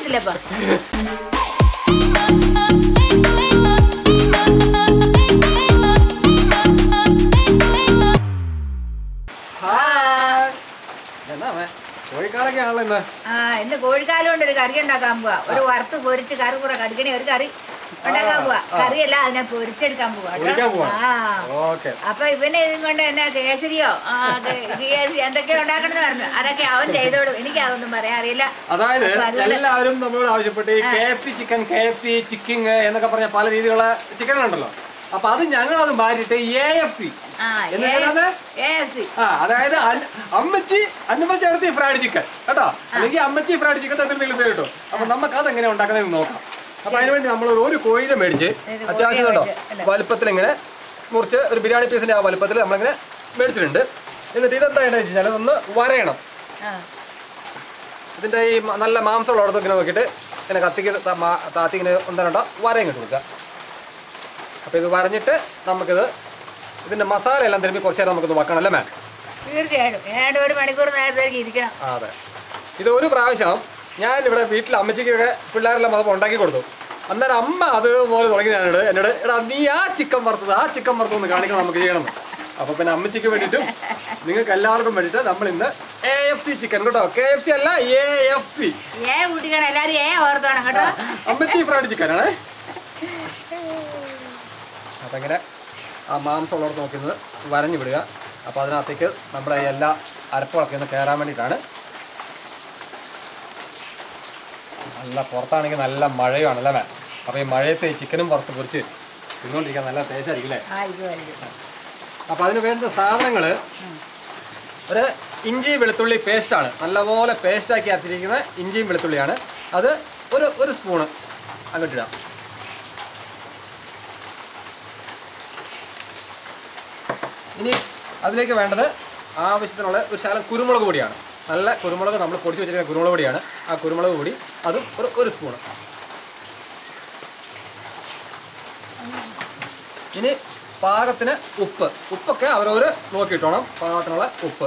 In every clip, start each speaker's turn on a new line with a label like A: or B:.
A: അറിയത്തില്ലപ്പാ
B: hi എന്നാ അമ്മേ കോഴിക്കാലൊക്കെ ആണല്ലോ ഇന്ന്
A: ആ ഇന്ന് കോഴിക്കാലം കൊണ്ട് ഒരു കറി ഉണ്ടാക്കാൻ പോവാ ഒരു വറുത്ത് പൊരിച്ച് കറി കൂടെ കടിക്കണേ ഒരു കറി ഉണ്ടാക്കാൻ പോവാ കറിയല്ല അതിനെ പൊരിച്ചെടുക്കാൻ പോവാ കേട്ടോ.
B: പൊരിക്കാൻ പോവാണ്
A: ആ
B: ഓക്കെ
A: അപ്പൊ ഇവനെ ഇതും കൊണ്ട് എന്നാ കേസരിയോ ആ, കേ- കേസരി എന്തൊക്കെയോ ഉണ്ടാക്കണമെന്ന് പറഞ്ഞു അതൊക്കെ അവൻ ചെയ്തോളും എനിക്ക് അതൊന്നും പറയാൻ അറിയില്ല
B: അതായത്
A: അപ്പൊ അതുകൊണ്ട്
B: എല്ലാവരും നമ്മളോട് ആവശ്യപ്പെട്ട് ഈ K F C chicken K F C Chicking എന്നൊക്കെ പറഞ്ഞ പല രീതിയിലുള്ള ചിക്കൻ ഉണ്ടല്ലോ അപ്പൊ അത് ഞങ്ങൾ അത് മാറ്റിയിട്ട് എ എഫ് സി
A: ആ
B: എന്ന് പറയുന്നത്
A: KFC.
B: ആ അതായത് അൻ- അമ്മച്ചി അന്നമ്മച്ചി അടുത്ത് ഫ്രൈഡ് ചിക്കൻ കേട്ടോ അല്ലെങ്കിൽ അമ്മച്ചി ഫ്രൈഡ് ചിക്കൻ എന്തെങ്കിലും പേര് കിട്ടും അപ്പൊ നമുക്ക് അത് എങ്ങനെ ഉണ്ടാക്കുന്നത് നോക്കാം അപ്പൊ അതിനുവേണ്ടി നമ്മൾ ഒരു കോഴിനെ മേടിച്ച്
A: ഒരു
B: അത്യാവശ്യം
A: കോഴിയെ
B: കേട്ടോ
A: മേടിച്ച്, അല്ലേ?
B: വലുപ്പത്തിൽ ഇങ്ങനെ മുറിച്ച് ഒരു ബിരിയാണി പീസിന്റെ ആ വലുപ്പത്തിൽ നമ്മളിങ്ങനെ മേടിച്ചിട്ടുണ്ട് എന്നിട്ട് ഇതെന്താ ചെയ്യണമെന്ന് വെച്ച് കഴിഞ്ഞാൽ ഒന്ന് വരയണം
A: ആ
B: ഇതിന്റെ ഈ മ- നല്ല മാംസമുള്ള ഇടത്ത് ഇങ്ങനെ നോക്കിയിട്ട് ഇങ്ങനെ കത്തിക്ക് ത- മാ- താത്തി ഇങ്ങനെ ഒന്നരണ്ടോ വരയും കിട്ടും കൊടുക്കുക അപ്പോൾ ഇത് വരഞ്ഞിട്ട് നമുക്കിത് ഇതിന്റെ മസാല എല്ലാം തിരുമ്പി കുറച്ച് നേരം നമുക്കൊന്ന് വെക്കണം അല്ലേ മാം
A: തീർച്ചയായിട്ടും ഏതാണ്ട് ഒരു മണിക്കൂർ നേരത്തേക്ക് ഇരിക്കണം
B: ആ അതെ ഇത് ഒരു പ്രാവശ്യം ഞാൻ ഇവിടെ വീട്ടിൽ അമ്മച്ചിക്കൊക്കെ പിള്ളേരെല്ലാം വന്നപ്പോൾ ഉണ്ടാക്കി കൊടുത്തു അന്നേരം അമ്മ അതുപോലെ തുടങ്ങി ഞാനോട് എന്നോട് എടാ നീ ആ ചിക്കൻ വറുത്തത് ആ ചിക്കൻ വറുത്തത് ഒന്ന് കാണിക്കണം നമുക്ക് ചെയ്യണം അപ്പോൾ പിന്നെ അമ്മച്ചിക്ക് വേണ്ടിയിട്ടും നിങ്ങൾക്ക് എല്ലാവർക്കും വേണ്ടിയിട്ട് നമ്മൾ ഇന്ന് എ എഫ് സി ചിക്കൻ കേട്ടോ കെ എഫ് സി അല്ല എ എഫ് സി
A: ഏ കൂട്ടിക്കണം എല്ലാരും ഏ ഓർത്തോണം കേട്ടോ
B: അമ്മച്ചി ഫ്രൈഡ് ചിക്കനാണ് അപ്പം ഇങ്ങനെ ആ മാംസം ഉള്ളവർക്ക് നോക്കുന്നത് വരഞ്ഞു വിടുക അപ്പോൾ അതിനകത്തേക്ക് നമ്മുടെ ഈ എല്ലാ അരപ്പുകളൊക്കെ ഒന്ന് കയറാൻ വേണ്ടിയിട്ടാണ് നല്ല പുറത്താണെങ്കിൽ നല്ല മഴയുമാണല്ലേ മാം അപ്പോൾ ഈ മഴയത്ത് ഈ ചിക്കനും പുറത്ത് പൊരിച്ച് തിന്നുകൊണ്ടിരിക്കാൻ നല്ല ടേസ്റ്റായിരിക്കും അല്ലേ
A: ആ ഇത് വലുത്
B: അപ്പോൾ അതിന് വേണ്ട സാധനങ്ങൾ ഒരു ഇഞ്ചി വെളുത്തുള്ളി പേസ്റ്റാണ് നല്ലപോലെ പേസ്റ്റാക്കി അരച്ചിരിക്കുന്ന ഇഞ്ചിയും വെളുത്തുള്ളിയാണ് അത് ഒരു ഒരു സ്പൂണ് അങ്ങോട്ടിടാം ഇനി അതിലേക്ക് വേണ്ടത് ആവശ്യത്തിനുള്ള ഒരു ശകലം കുരുമുളക് പൊടിയാണ് നല്ല കുരുമുളക് നമ്മൾ പൊടിച്ച് വെച്ചിരിക്കുന്ന കുരുമുളക് പൊടിയാണ് ആ കുരുമുളക് പൊടി അതും ഒരു ഒരു സ്പൂണ് ഇനി പാകത്തിന് ഉപ്പ് ഉപ്പൊക്കെ അവരവർ നോക്കിയിട്ടോണം പാകത്തിനുള്ള ഉപ്പ്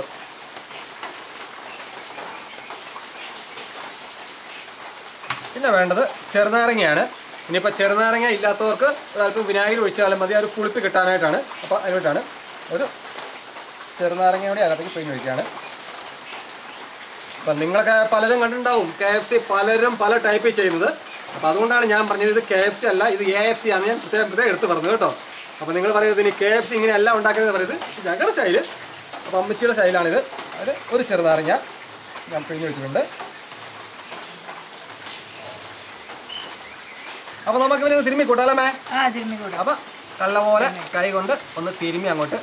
B: പിന്നെ വേണ്ടത് ചെറുനാരങ്ങയാണ് ഇനിയിപ്പോൾ ചെറുനാരങ്ങ ഇല്ലാത്തവർക്ക് ഒരല്പം വിനാഗിരി ഒഴിച്ചാലും മതി ആ ഒരു പുളിപ്പ് കിട്ടാനായിട്ടാണ് അപ്പോൾ അതിനോട്ടാണ് ഒരു ചെറുനാരങ്ങ കൂടി അകത്തേക്ക് പിഴിഞ്ഞൊഴിക്കുകയാണ് അപ്പം നിങ്ങളൊക്കെ പലരും കണ്ടിട്ടുണ്ടാവും കെ എഫ് സി പലരും പല ടൈപ്പിൽ ചെയ്യുന്നത് അപ്പോൾ അതുകൊണ്ടാണ് ഞാൻ പറഞ്ഞത് ഇത് കെ എഫ് സി അല്ല ഇത് എ എഫ് സി ആണ് ഞാൻ പ്രത്യേകം പ്രത്യേകം എടുത്ത് പറഞ്ഞത് കേട്ടോ അപ്പോൾ നിങ്ങൾ പറയുന്നത് ഇനി കെ എഫ് സി ഇങ്ങനെ എല്ലാം ഉണ്ടാക്കുന്നത് പറയുന്നത് ഇത് ഞങ്ങളുടെ സ്റ്റൈല് അപ്പോൾ അമ്മച്ചിയുടെ സ്റ്റൈലാണിത് അതിൽ ഒരു ചെറുനാരങ്ങ ഞാൻ പിഴിഞ്ഞ് വെച്ചിട്ടുണ്ട് അപ്പോൾ നമുക്ക് ഇവനെ ഒന്ന് തിരുമ്മി കൂട്ടാലേ മേ
A: ആ തിരുമ്മി കൂടാം
B: അപ്പം നല്ലപോലെ കൈ കൊണ്ട് ഒന്ന് തിരുമ്മി അങ്ങോട്ട്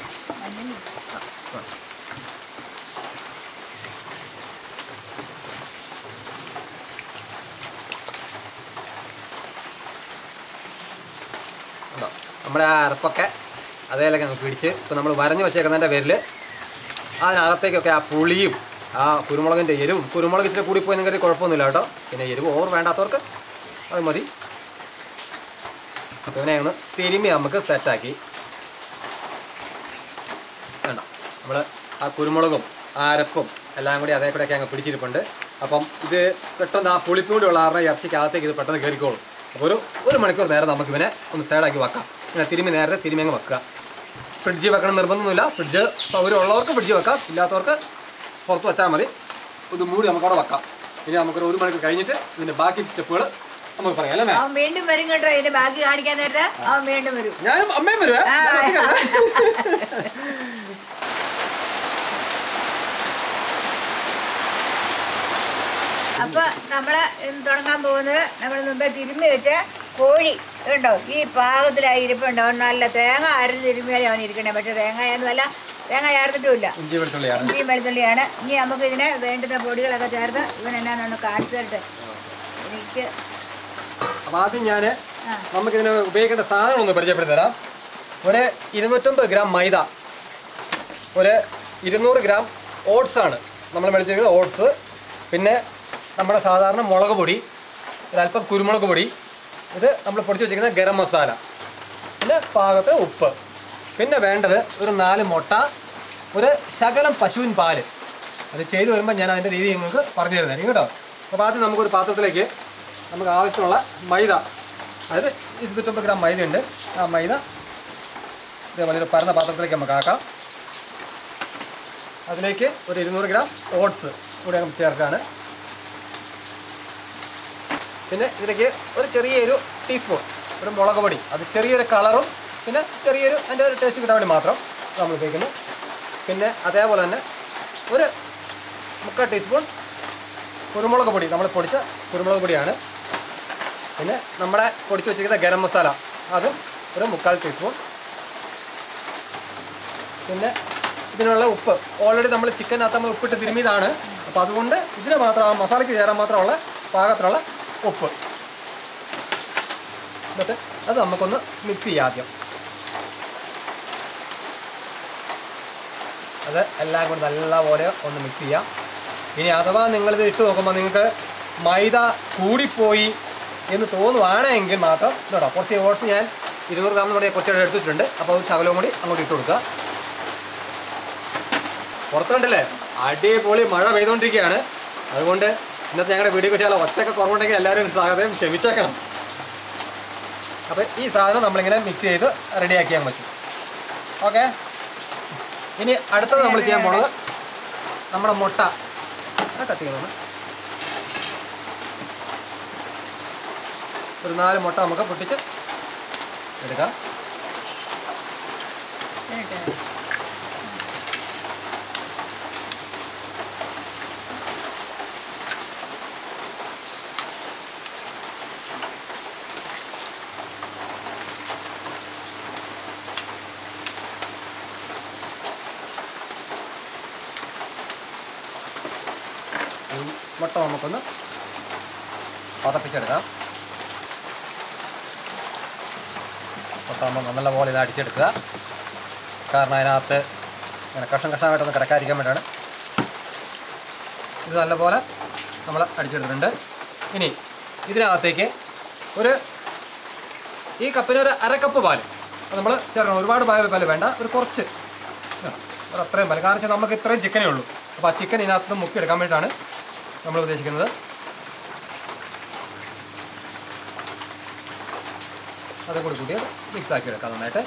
B: ഉണ്ടോ? നമ്മുടെ ആ അരപ്പൊക്കെ അതേലൊക്കെ അങ്ങ് പിടിച്ച് ഇപ്പം നമ്മൾ വരഞ്ഞു വെച്ചേക്കുന്നതിൻ്റെ പേരിൽ അതിനകത്തേക്കൊക്കെ ആ പുളിയും ആ കുരുമുളകിൻ്റെ എരിവും കുരുമുളക് ഇച്ചിരി കൂടിപ്പോയി നിങ്ങൾക്ക് കുഴപ്പമൊന്നുമില്ല കേട്ടോ പിന്നെ എരിവ് ഓവർ വേണ്ടാത്തവർക്ക് അത് മതി അപ്പോൾ ഇവനെ ഒന്ന് തിരുമ്മി നമുക്ക് സെറ്റാക്കി വേണ്ട നമ്മൾ ആ കുരുമുളകും ആ അരപ്പും എല്ലാം കൂടി അതേ കൂടെയൊക്കെ അങ്ങ് പിടിച്ചിരിപ്പുണ്ട് അപ്പം ഇത് പെട്ടെന്ന് ആ പുളിപ്പൂടി ഉള്ള കാരണം ഇറച്ചിക്കകത്തേക്ക് ഇത് പെട്ടെന്ന് കയറിക്കോളും അപ്പോൾ ഒരു ഒരു മണിക്കൂർ നേരം നമുക്ക് ഇവനെ ഒന്ന് സൈഡാക്കി വെക്കാം ഇങ്ങനെ തിരുമ്മി നേരത്തെ തിരുമ്മി അങ്ങ് വെക്കുക ഫ്രിഡ്ജിൽ വെക്കണം നിർബന്ധമൊന്നുമില്ല ഫ്രിഡ്ജ് സൗകര്യം ഉള്ളവർക്ക് ഫ്രിഡ്ജിൽ വെക്കാം ഇല്ലാത്തവർക്ക് പുറത്ത് വെച്ചാൽ മതി ഇത് മൂടി നമുക്കവിടെ വെക്കാം ഇനി നമുക്കൊരു ഒരു മണിക്കൂർ കഴിഞ്ഞിട്ട് ഇതിൻ്റെ ബാക്കി സ്റ്റെപ്പുകൾ നമുക്ക് പറയാം അല്ലേ മേ
A: അവൻ വീണ്ടും വരും കേട്ടോ ഇതിന്റെ ബാക്കി കാണിക്കാൻ നേരത്തെ അവൻ വീണ്ടും വരും
B: ഞാൻ അമ്മയും വരുവേ
A: ആ.
B: ഞാൻ ഒറ്റയ്ക്കല്ല.
A: അപ്പൊ നമ്മള് ഇന്ന് തുടങ്ങാൻ പോകുന്നത് നമ്മൾ മുമ്പേ തിരുമ്മി വെച്ച കോഴി ഉണ്ടോ ഈ പാകത്തിലായി ഇരിപ്പുണ്ടോ നല്ല തേങ്ങ അരച്ച് തിരുമ്മിയാലേ അവൻ ഇരിക്കണേ പക്ഷെ തേങ്ങയൊന്നും അല്ല തേങ്ങ ചേർത്തിട്ടുമില്ല
B: ഇഞ്ചി വെളുത്തുള്ളിയാണ്
A: ഇഞ്ചിയും വെളുത്തുള്ളിയാണ് ഇനി നമുക്ക് ഇതിനെ വേണ്ടുന്ന പൊടികളൊക്കെ ചേർത്ത് ഇവൻ എന്നാന്ന് കാണിച്ചു തരട്ടെ എനിക്ക്
B: അപ്പൊ ആദ്യം ഞാൻ
A: ആ.
B: നമുക്കിതിന് ഉപയോഗിക്കേണ്ട സാധനം ഒന്ന് പരിചയപ്പെടുത്തി തരാം ഒരു ഇരുന്നൂറ്റമ്പത് ഗ്രാം മൈദ ഒരു ഇരുന്നൂറ് ഗ്രാം ഓട്സ് ആണ് നമ്മൾ മേടിച്ചിരിക്കുന്നത് ഓട്സ് പിന്നെ നമ്മുടെ സാധാരണ മുളക് പൊടി ഒരല്പം കുരുമുളക് പൊടി ഇത് നമ്മൾ പൊടിച്ച് വെച്ചിരിക്കുന്ന ഗരം മസാല പിന്നെ പാകത്തിന് ഉപ്പ് പിന്നെ വേണ്ടത് ഒരു നാല് മുട്ട ഒരു ശകലം പശുവിൻ പാല് അത് ചെയ്തു വരുമ്പോൾ ഞാൻ അതിൻ്റെ രീതി നിങ്ങൾക്ക് പറഞ്ഞു തരുന്നതായിരിക്കും കേട്ടോ അപ്പോൾ ആദ്യം നമുക്കൊരു പാത്രത്തിലേക്ക് നമുക്ക് ആവശ്യമുള്ള മൈദ അതായത് ഇരുന്നൂറ്റമ്പത് ഗ്രാം മൈദ ഉണ്ട് ആ മൈദ ഇതേപോലെ ഒരു പരന്ന പാത്രത്തിലേക്ക് നമുക്ക് ആക്കാം അതിലേക്ക് ഒരു ഇരുന്നൂറ് ഗ്രാം ഓട്സ് കൂടെ നമുക്ക് ചേർക്കാണ് പിന്നെ ഇതിലേക്ക് ഒരു ചെറിയൊരു ടീസ്പൂൺ ഒരു മുളക് പൊടി അത് ചെറിയൊരു കളറും പിന്നെ ചെറിയൊരു അതിൻ്റെ ഒരു ടേസ്റ്റ് കിട്ടാൻ വേണ്ടി മാത്രം നമ്മൾ ഉപയോഗിക്കുന്നു പിന്നെ അതേപോലെ തന്നെ ഒരു മുക്കാൽ ടീസ്പൂൺ കുരുമുളക് പൊടി നമ്മൾ പൊടിച്ച കുരുമുളക് പൊടിയാണ് പിന്നെ നമ്മുടെ പൊടിച്ച് വെച്ചിരിക്കുന്ന ഗരം മസാല അതും ഒരു മുക്കാൽ ടീസ്പൂൺ പിന്നെ ഇതിനുള്ള ഉപ്പ് ഓൾറെഡി നമ്മൾ ചിക്കനകത്ത് നമ്മൾ ഉപ്പിട്ട് തിരുമിയതാണ് അപ്പോൾ അതുകൊണ്ട് ഇതിന് മാത്രം ആ മസാലയ്ക്ക് ചേരാൻ മാത്രമുള്ള പാകത്തിനുള്ള ഉപ്പ് എന്നിട്ട് അത് നമുക്കൊന്ന് മിക്സ് ചെയ്യാം ആദ്യം അത് എല്ലാം കൂടി നല്ലപോലെ ഒന്ന് മിക്സ് ചെയ്യാം ഇനി അഥവാ നിങ്ങളിത് ഇട്ട് നോക്കുമ്പോൾ നിങ്ങൾക്ക് മൈദ കൂടിപ്പോയി എന്ന് തോന്നുവാണെങ്കിൽ മാത്രം ഇതോട്ടോ കുറച്ച് ഓട്സ് ഞാൻ ഇരുന്നൂറ് ഗ്രാം കൂടി കുറച്ച് എടുത്തിട്ടുണ്ട് അപ്പോൾ ഒരു ശകലവും കൂടി അങ്ങോട്ട് ഇട്ട് കൊടുക്കുക പുറത്ത് കണ്ടില്ലേ അടിപൊളി മഴ പെയ്തുകൊണ്ടിരിക്കുകയാണ് അതുകൊണ്ട് ഇന്നത്തെ ഞങ്ങളുടെ വീഡിയോ ചില ഒച്ചയൊക്കെ കുറവുണ്ടെങ്കിൽ എല്ലാവരും സാഹചര്യം ക്ഷമിച്ചേക്കണം അപ്പോൾ ഈ സാധനം നമ്മളിങ്ങനെ മിക്സ് ചെയ്ത് റെഡിയാക്കിയാൽ പറ്റും ഓക്കെ ഇനി അടുത്തത് നമ്മൾ ചെയ്യാൻ പോണത് നമ്മുടെ മുട്ട ആ കത്തിക്കുന്നു ഒരു നാല് മുട്ട നമുക്ക് പൊട്ടിച്ച് എടുക്കാം
A: എന്നിട്ട്
B: ഈ മുട്ട നമുക്കൊന്ന് പതപ്പിച്ചെടുക്കാം മുട്ടാകുമ്പോൾ നല്ലപോലെ ഇത് അടിച്ചെടുക്കുക കാരണം അതിനകത്ത് ഇങ്ങനെ കഷ്ണം കഷ്ണമായിട്ടൊന്ന് കിടക്കാതിരിക്കാൻ വേണ്ടിയാണ് ഇത് നല്ലപോലെ നമ്മൾ അടിച്ചെടുത്തിട്ടുണ്ട് ഇനി ഇതിനകത്തേക്ക് ഒരു ഈ കപ്പിന് ഒരു അര കപ്പ് പാല് അത് നമ്മൾ ചേർക്കണം ഒരുപാട് പാല് പാല് വേണ്ട ഒരു കുറച്ച് ഇതാണ്. ഒരു അത്രയും പാല് കാരണം വെച്ചാൽ നമുക്ക് ഇത്രയും ചിക്കനേ ഉള്ളൂ അപ്പോൾ ആ ചിക്കൻ ഇതിനകത്ത് മുക്കി എടുക്കാൻ വേണ്ടിയിട്ടാണ് നമ്മൾ ഉദ്ദേശിക്കുന്നത് അതും കൂടി കൂട്ടി മിക്സ് ആക്കി എടുക്കാം നന്നായിട്ട്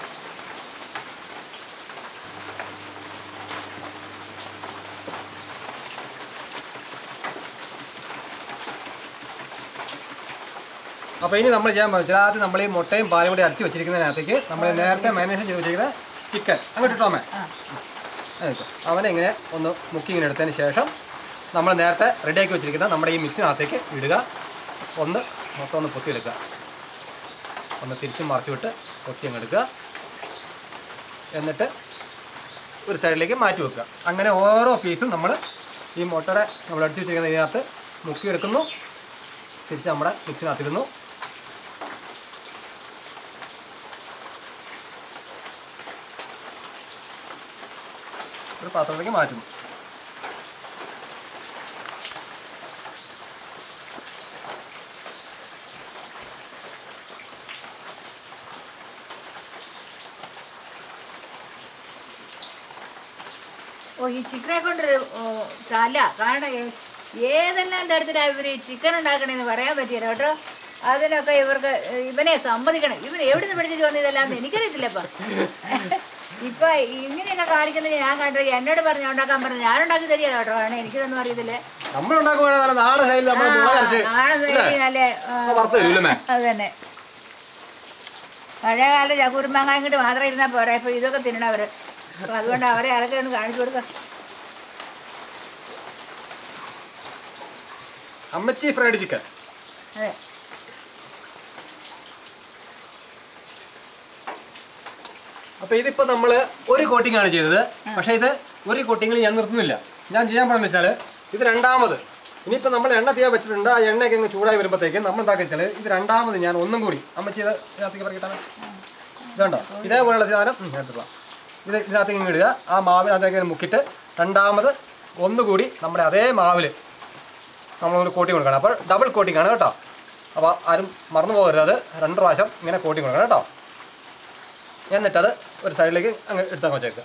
B: അപ്പോൾ ഇനി നമ്മൾ ചെയ്യാൻ പോകുന്നത് വെച്ചാൽ ആദ്യം നമ്മൾ ഈ മുട്ടയും പാലും കൂടി അടിച്ച് വെച്ചിരിക്കുന്നതിനകത്തേക്ക് നമ്മൾ നേരത്തെ മാരിനേഷൻ ചെയ്ത് വെച്ചിരിക്കുന്ന ചിക്കൻ അങ്ങോട്ട് ഇട്ടോ അമ്മേ
A: ആ
B: ആയിക്കോ. അവനെ ഇങ്ങനെ ഒന്ന് മുക്കി ഇങ്ങനെ എടുത്തതിന് ശേഷം നമ്മൾ നേരത്തെ റെഡിയാക്കി വെച്ചിരിക്കുന്ന നമ്മുടെ ഈ മിക്സിനകത്തേക്ക് ഇടുക ഒന്ന് മൊത്തം ഒന്ന് പൊത്തിയെടുക്കുക ഒന്ന് തിരിച്ചും മറച്ചു വിട്ട് പൊത്തി അങ്ങ് എടുക്കുക എന്നിട്ട് ഒരു സൈഡിലേക്ക് മാറ്റി വെക്കുക അങ്ങനെ ഓരോ പീസും നമ്മൾ ഈ മുട്ടയുടെ നമ്മൾ അടിച്ചു വെച്ചിരിക്കുന്ന ഇതിനകത്ത് മുക്കിയെടുക്കുന്നു തിരിച്ച് നമ്മുടെ മിക്സിനകത്തിരുന്നു ഒരു പാത്രത്തിലേക്ക് മാറ്റുന്നു
A: ഓ ഈ ചിക്കനെ കൊണ്ടൊരു ഓ, തല കാരണം ഏ- ഏതെല്ലാം തരത്തിലാണ് ഇവർ ഈ ചിക്കൻ ഉണ്ടാക്കണേന്ന് പറയാൻ പറ്റില്ല കേട്ടോ അതിനൊക്കെ ഇവർക്ക് ഇവനെ സമ്മതിക്കണം ഇവൻ എവിടെ നിന്ന് പഠിച്ചിട്ട് വന്നതെല്ലാം എനിക്കറിയത്തില്ലപ്പാ ഇപ്പൊ ഇങ്ങനെയൊക്കെ കാണിക്കുന്നത് ഞാൻ കണ്ടു എന്നോട് പറഞ്ഞു ഉണ്ടാക്കാൻ പറഞ്ഞു ഞാൻ ഉണ്ടാക്കി തരികയല്ലോ കേട്ടോ കാരണം എനിക്കിതൊന്നും അറിയത്തില്ല
B: നമ്മൾ ഉണ്ടാക്കുവാണെങ്കിൽ നല്ല നാടൻ ശൈലി നമ്മൾ മുളകരച്ച്
A: നാളെ നല്ല ആ,
B: വറുത്ത് തരുമല്ലേ
A: അത് തന്നെ പഴയ കാലത്ത് ചക്കൂരുമാങ്ങ ഇങ്ങോട്ട് മാത്രം ഇരുന്നാൽ പോരാ ഇപ്പൊ ഇതൊക്കെ തിന്നണവര് അപ്പൊ അതുകൊണ്ട് അവരെ അതൊക്കെ ഒന്ന് കാണിച്ചു കൊടുക്കാം
B: അമ്മച്ചി ഫ്രൈഡ് ചിക്കൻ
A: അതെ
B: അപ്പൊ ഇതിപ്പോ നമ്മൾ ഒരു കോട്ടിംഗ് ആണ് ചെയ്തത് പക്ഷേ ഇത് ഒരു കോട്ടിങ്ങിൽ ഞാൻ നിർത്തുന്നില്ല ഞാൻ ചെയ്യാൻ പോകുന്നത് വെച്ചാൽ ഇത് രണ്ടാമത് ഇനിയിപ്പോൾ നമ്മൾ എണ്ണ തീയാൻ വെച്ചിട്ടുണ്ട് ആ എണ്ണയൊക്കെ അങ്ങ് ചൂടായി വരുമ്പോഴത്തേക്കും നമ്മൾ എന്താക്കി വെച്ചാൽ ഇത് രണ്ടാമത് ഞാൻ ഒന്നും കൂടി അമ്മച്ചി ഇത് ഇതിനകത്തേക്ക് പറയട്ടെ ഇതുണ്ടോ ഇതേപോലെയുള്ള സാധനം ഉം, എടുത്തിട്ട് വാ. ഇത് ഇതിനകത്തേക്ക് ഇങ്ങ് ഇടുക ആ മാവിനകത്തേക്ക് ഇങ്ങനെ മുക്കിയിട്ട് രണ്ടാമത് ഒന്നുകൂടി നമ്മുടെ അതേ മാവിൽ നമ്മളൊരു കോട്ടിങ് കൊടുക്കണം അപ്പോൾ ഡബിൾ കോട്ടിംഗ് ആണ് കേട്ടോ അപ്പോൾ ആരും മറന്നു പോകരുത് അത് രണ്ട് പ്രാവശ്യം ഇങ്ങനെ കോട്ടിങ് കൊടുക്കണം കേട്ടോ എന്നിട്ടത് ഒരു സൈഡിലേക്ക് അങ്ങ് എടുത്തങ്ങ് വെച്ചേക്കുക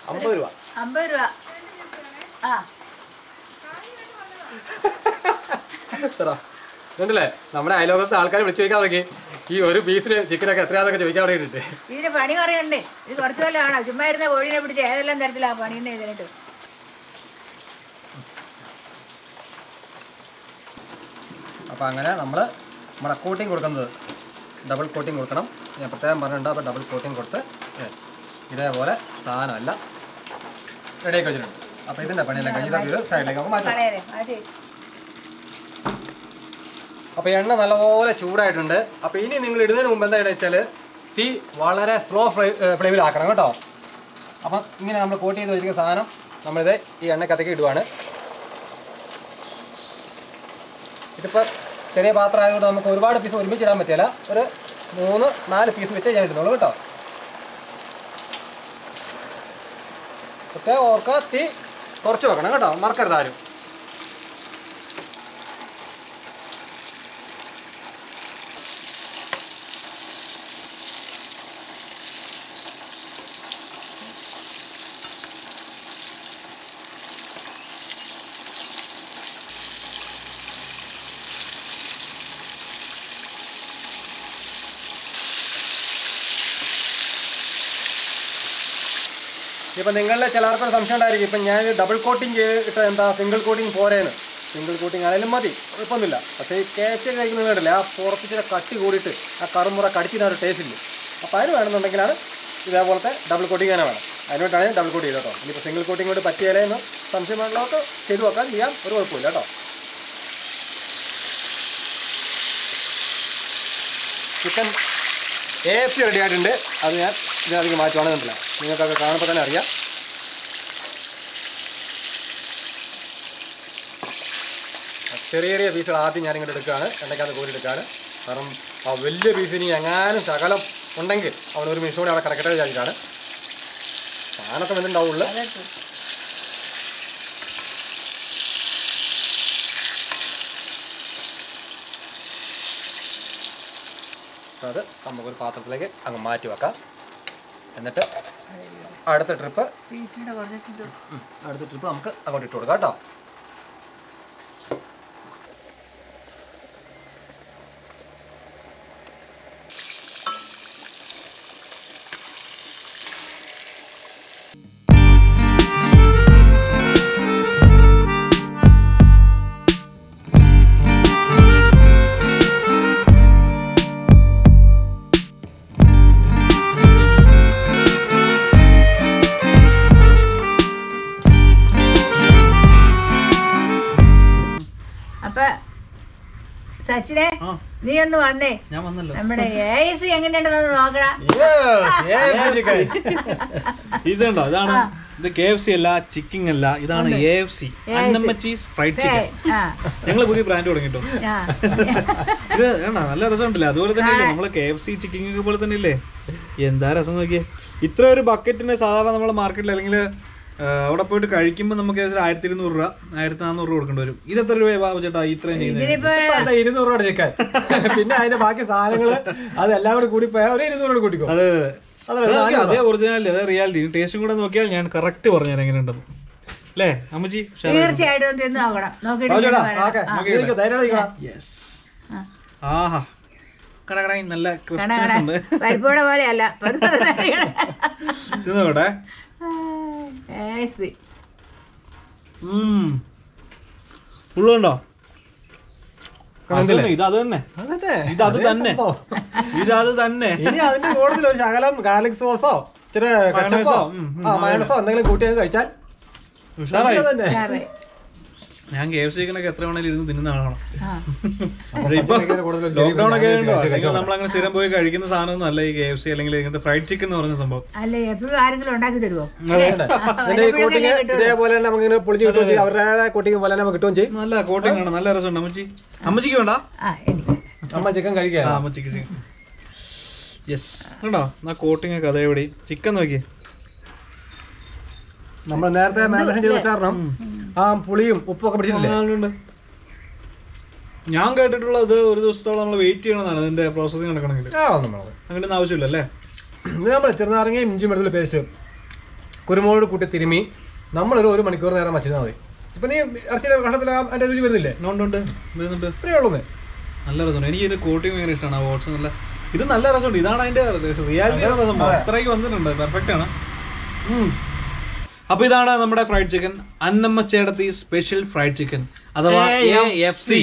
B: അമ്പത് രൂപ
A: അമ്പത് രൂപ ആ
B: എത്ര കണ്ടില്ലേ നമ്മുടെ അയലോകത്തെ ആൾക്കാർ വിളിച്ചു ചോദിക്കാൻ തുടങ്ങി ഈ ഒരു പീസിന് ചിക്കനൊക്കെ എത്രയാന്നൊക്കെ ചോദിക്കാൻ തുടങ്ങിയിട്ടുണ്ട്
A: ഇതിന് പണി കുറയുണ്ട് ഇത് കുറച്ച് വല്ലതും ആണോ ചുമ്മാ ഇരുന്ന കോഴിനെ പിടിച്ച് ഏതെല്ലാം തരത്തിലാ പണിയുന്നത് ഇതിനിട്ട്
B: അപ്പോൾ അങ്ങനെ നമ്മൾ നമ്മുടെ കോട്ടിങ് കൊടുക്കുന്നത് ഡബിൾ കോട്ടിങ് കൊടുക്കണം ഞാൻ പ്രത്യേകം പറഞ്ഞിട്ടുണ്ട് അപ്പോൾ ഡബിൾ കോട്ടിങ് കൊടുത്ത് ഏ, ഇതേപോലെ സാധനമല്ല റെഡിയാക്കി വെച്ചിട്ടുണ്ട് അപ്പോൾ ഇതിൻ്റെ പണിയെല്ലാം കഴിഞ്ഞ് ഇതൊക്കെ ഒരു സൈഡിലേക്ക് നമുക്ക് മാറ്റാം
A: കളയരെ മാറ്റി
B: അപ്പോൾ എണ്ണ നല്ലപോലെ ചൂടായിട്ടുണ്ട് അപ്പോൾ ഇനി നിങ്ങൾ ഇടുന്നതിന് മുമ്പ് എന്താ വെച്ചാൽ തീ വളരെ സ്ലോ ഫ്ലേ ഫ്ലെയിമിലാക്കണം കേട്ടോ അപ്പം ഇങ്ങനെ നമ്മൾ കോട്ട് ചെയ്ത് വെച്ചിരിക്കുന്ന സാധനം നമ്മളിത് ഈ എണ്ണക്കത്തേക്ക് ഇടുവാണ് ഇതിപ്പോൾ ചെറിയ പാത്രം ആയതുകൊണ്ട് നമുക്ക് ഒരുപാട് പീസ് ഒരുമിച്ച് ഇടാൻ പറ്റില്ല ഒരു മൂന്ന് നാല് പീസ് വെച്ചേ ഞാൻ ഇടുന്നുള്ളൂ കേട്ടോ ഒക്കെ ഓർക്കുക തീ കുറച്ച് വെക്കണം കേട്ടോ മറക്കരുത് ആരും ഇപ്പം നിങ്ങളുടെ ചിലർക്കൊരു സംശയം ഉണ്ടായിരിക്കും ഇപ്പം ഞാൻ ഡബിൾ കോട്ടിങ് ചെയ്തിട്ട് എന്താ സിംഗിൾ കോട്ടിങ് പോരേന്ന് സിംഗിൾ കോട്ടിങ് ആണെങ്കിലും മതി കുഴപ്പമൊന്നുമില്ല പക്ഷേ ഈ കേച്ച് കഴിക്കുന്നത് കണ്ടില്ലേ ആ പുറത്ത് ചില കട്ടി കൂടിയിട്ട് ആ കറുമുറ കടിച്ചിട്ട് ഒരു ടേസ്റ്റ് ഇല്ല അപ്പോൾ അതിന് വേണമെന്നുണ്ടെങ്കിലാണ് ഇതേപോലത്തെ ഡബിൾ കോട്ടിങ് തന്നെ വേണം അതിനോട്ടാണ് ഞാൻ ഡബിൾ കോട്ട് ചെയ്തത് കേട്ടോ ഇനിയിപ്പോൾ സിംഗിൾ കോട്ടിങ് കൊണ്ട് പറ്റിയാലേ എന്ന് സംശയമുള്ളവർക്ക് ചെയ്തു വെക്കാൻ ചെയ്യാം ഒരു കുഴപ്പമില്ല കേട്ടോ chicken A F C ready ആയിട്ടുണ്ട് അത് ഞാൻ ഇതിനകത്തേക്ക് മാറ്റുവാണെന്നില്ല നിങ്ങൾക്കൊക്കെ കാണുമ്പോൾ തന്നെ അറിയാം ചെറിയ ചെറിയ പീസുകൾ ആദ്യം ഞാൻ ഇങ്ങോട്ട് എടുക്കുകയാണ് എണ്ണയ്ക്കകത്ത് കോരി എടുക്കുകയാണ് കാരണം ആ വലിയ പീസിന് എങ്ങാനും ശകലം ഉണ്ടെങ്കിൽ അവൻ ഒരു മിനിറ്റ് കൂടി അവിടെ കിടക്കട്ടെ വിചാരിച്ചിട്ടാണ് സാധനമൊക്കെ എന്തുണ്ടാവുള്ളൂ
A: അതൊക്കെ
B: അത് നമുക്കൊരു പാത്രത്തിലേക്ക് അങ്ങ് മാറ്റി വെക്കാം എന്നിട്ട് അടുത്ത ട്രിപ്പ്
A: പീസിന്റെ കുറച്ചിട്ട്
B: അടുത്ത ട്രിപ്പ് നമുക്ക് അങ്ങോട്ട് ഇട്ട് കൊടുക്കാം കേട്ടോ
A: അപ്പൊ സച്ചിനെ
C: ആ
A: നീ ഒന്ന് വന്നേ
C: ഞാൻ വന്നല്ലോ
A: നമ്മുടെ എ സി എങ്ങനെയുണ്ടെന്ന് നോക്കടാ
C: ഇതുണ്ടോ ഇതാണ് ഇത് കെ എഫ് സി അല്ല ചിക്കിങ് അല്ല ഇതാണ് എ എഫ് സി അന്നമ്മച്ചീസ് ഫ്രൈഡ് ചിക്കൻ
A: ആ
C: ഞങ്ങൾ പുതിയ ബ്രാൻഡ് തുടങ്ങിട്ടോ
A: ആ
C: ഇത് വേണ്ട നല്ല രസമുണ്ടല്ലേ അതുപോലെ തന്നെ ഇല്ലേ നമ്മള് കെ എഫ് സി ചിക്കിങ് ഒക്കെ പോലെ തന്നെ ഇല്ലേ എന്താ രസം നോക്കിയേ ഇത്ര ഒരു ബക്കറ്റിന് സാധാരണ നമ്മൾ മാർക്കറ്റിൽ അല്ലെങ്കിൽ അവിടെ പോയിട്ട് കഴിക്കുമ്പോൾ നമുക്ക് ഏകദേശം ആയിരത്തി ഇരുന്നൂറ് രൂപ ആയിരത്തി നാനൂറ് രൂപ കൊടുക്കേണ്ടി വരും ഇത് എത്ര രൂപ ബാബു ചേട്ടാ ഇത്രയും ചെയ്യുന്നത്
A: ഇതിനിപ്പോ
B: ഇരുന്നൂറ് രൂപ ചിക്കൻ പിന്നെ അതിന്റെ ബാക്കി സാധനങ്ങൾ അതെല്ലാം കൂടി കൂടി പോയാൽ ഒരു ഇരുന്നൂറ് രൂപ കൂട്ടിക്കോ
C: അതെ
B: അതെ
C: അതെ അതൊക്കെ അതേ ഒറിജിനാലിറ്റി അതേ റിയാലിറ്റി ടേസ്റ്റും കൂടെ നോക്കിയാൽ ഞാൻ കറക്റ്റ് പറഞ്ഞുതരാം എങ്ങനെയുണ്ടെന്ന് അല്ലേ അമ്മച്ചി
A: തീർച്ചയായിട്ടും ഒന്ന് തിന്ന് നോക്കണം നോക്കിയിട്ട്
C: ബാബു ചേട്ടാ,
A: ഇങ്ങനെ
B: ഓക്കെ
A: പറയണം.
B: ധൈര്യം ഇരിക്കണം.
C: യെസ്
A: ആ.
C: ആഹാ കടകട നല്ല
A: കണ
C: ക്രിസ്മസ് ഉണ്ട്
A: കണ പരിപ്പോടെ പോലെയല്ല
C: ഇത് നോക്കട്ടെ
A: ഏസി
C: ഉള്ളുണ്ടോ
B: കണ്ടില്ലേ?
C: ഇത് അത് തന്നെ
B: അതല്ലേ?
C: ഇത് അത്
B: അതേ
C: തന്നെ.
B: സംഭവം.
C: ഇത് അത് തന്നെ
B: ഇനി അതിന്റെ കൂടുതൽ ഒരു ശകലം ഗാർലിക് സോസോ ഇച്ചിരി
C: മയണൈസോ,
B: ketchup ഓ,
C: ഉം, ഉം,
B: ആ മയണസോ എന്തെങ്കിലും കൂട്ടി അങ്ങ് കഴിച്ചാൽ
C: ഉഷാറായി
B: ഇത് തന്നെ
A: സാറേ
C: ഞാൻ കെ എഫ് സിക്കനൊക്കെ എത്ര വേണേലും ഇരുന്ന് തിന്നുന്ന ആളാണ്
A: ആ
C: ഇപ്പൊ
B: ഭക്ഷണത്തിന് കൂടുതൽ ഒരു
C: ലോക്ക്ഡൌൺ ഒക്കെ
B: ജൈവ
C: ഉണ്ടോ
B: ജൈവ
C: അല്ലെങ്കിൽ
B: ജൈവ
C: നമ്മൾ അങ്ങനെ സ്ഥിരം പോയി കഴിക്കുന്ന സാധനമൊന്നും അല്ല ഈ കെ എഫ് സി അല്ലെങ്കിൽ ഇങ്ങനത്തെ ഫ്രൈഡ് ചിക്കൻ എന്ന് പറയുന്ന സംഭവം
A: അല്ല എപ്പോഴും ആരെങ്കിലും ഉണ്ടാക്കി തരുമോ
B: ഇതിന്റെ ഈ കോട്ടിങ് ഇതേപോലെ തന്നെ നമുക്ക് ഇങ്ങനെ പൊളിച്ച് കിട്ടുകയും ചെയ്യും അവരുടെ കോട്ടിങ് പോലെ തന്നെ നമുക്ക് കിട്ടുകയും ചെയ്യും
C: നല്ല കോട്ടിംഗ് ആണ് നല്ല രസമുണ്ട് അമ്മച്ചി അമ്മച്ചിക്ക് വേണ്ട
A: ആ എനിക്ക്
B: അമ്മ ചിക്കൻ
C: ആ
B: കഴിക്കാം
C: അമ്മച്ചിക്ക് ചിക്കൻ യെസ് കണ്ടോ എന്നാ കോട്ടിംഗ് ഒക്കെ അതേപടി ചിക്കൻ നോക്കി
B: നമ്മൾ നേരത്തെ മാരിനേഷൻ ചെയ്ത് വെച്ച കാരണം ആ പുളിയും ഉപ്പും ഒക്കെ പിടിച്ചിട്ടില്ലേ
C: ഉണ്ട് ഞാൻ കേട്ടിട്ടുള്ളത് ഒരു ദിവസത്തോളം നമ്മൾ വെയിറ്റ് ചെയ്യണമെന്നാണ് ഇതിന്റെ പ്രോസസ്സിംഗ് നടക്കണമെങ്കിൽ
B: ആ നമ്മളത്
C: അങ്ങനെ ഒന്നും ആവശ്യമില്ല അല്ലേ
B: ഇത് നമ്മൾ ചെറുനാരങ്ങയും ഇഞ്ചും വെളുത്തുള്ളി പേസ്റ്റ് കുരുമുളക് കൂട്ടി തിരുമി നമ്മളൊരു ഒരു മണിക്കൂർ നേരം വച്ചിരുന്നാൽ മതി ഇപ്പൊ നീ ഇറച്ചിയുടെ കഷത്തിൽ അതിന്റെ രുചി വരുന്നില്ലേ
C: ഉണ്ട് ഉണ്ട് വരുന്നുണ്ട്
B: ഇത്രയേ ഉള്ളൂ
C: നല്ല രസമുണ്ട് എനിക്ക് ഇതിന്റെ കോട്ടിങ് ഭയങ്കര ഇഷ്ടമാണ് ആ ഓട്സ് നല്ല ഇത് നല്ല രസമുണ്ട് ഇതാണ് അതിന്റെ റിയാലിറ്റി രസം അത്രയ്ക്ക് വന്നിട്ടുണ്ട് പെർഫെക്റ്റ് ആണ് അപ്പൊ ഇതാണ് നമ്മുടെ ഫ്രൈഡ് ചിക്കൻ അന്നമ്മ ചേടത്തി സ്പെഷ്യൽ ഫ്രൈഡ് ചിക്കൻ അഥവാ എഫ് സി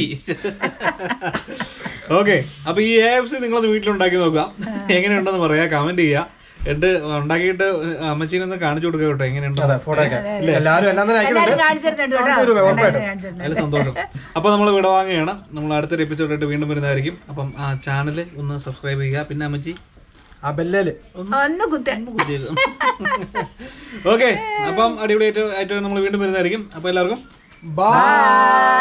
C: ഓക്കെ അപ്പൊ ഈ എ എഫ് സി നിങ്ങളത് വീട്ടിലുണ്ടാക്കി നോക്കുക എങ്ങനെയുണ്ടെന്ന് പറയാ കമന്റ് ചെയ്യുക എന്നിട്ട് ഉണ്ടാക്കിയിട്ട് അമ്മച്ചീനെ ഒന്ന് കാണിച്ചു കൊടുക്കുക കേട്ടോ എങ്ങനെയുണ്ടോ
B: ഫോട്ടോ ഒക്കെ എല്ലാവരും എല്ലാം തന്നെ അയക്കുന്നുണ്ട്
A: എല്ലാവരും കാണിച്ചു തരുന്നുണ്ട് കേട്ടോ
B: കാണിച്ചു തരുമോ? ഉറപ്പായിട്ടും.
A: എല്ലാവരും കാണിച്ചു തരുന്നുണ്ട്.
C: അതിൽ സന്തോഷം അപ്പൊ നമ്മൾ വിട വാങ്ങുകയാണ് നമ്മൾ അടുത്തൊരു എപ്പിസോഡായിട്ട് വീണ്ടും വരുന്നതായിരിക്കും അപ്പം ആ ചാനൽ ഒന്ന് സബ്സ്ക്രൈബ് ചെയ്യുക പിന്നെ അമ്മച്ചി
B: ആ ബെല്ലേല്
A: ഒന്ന് കുത്തേ
C: ഓക്കെ അപ്പം അടിപൊളിയായിട്ട് ആയിട്ട് നമ്മൾ വീണ്ടും വരുന്നതായിരിക്കും അപ്പൊ എല്ലാവർക്കും
B: ബൈ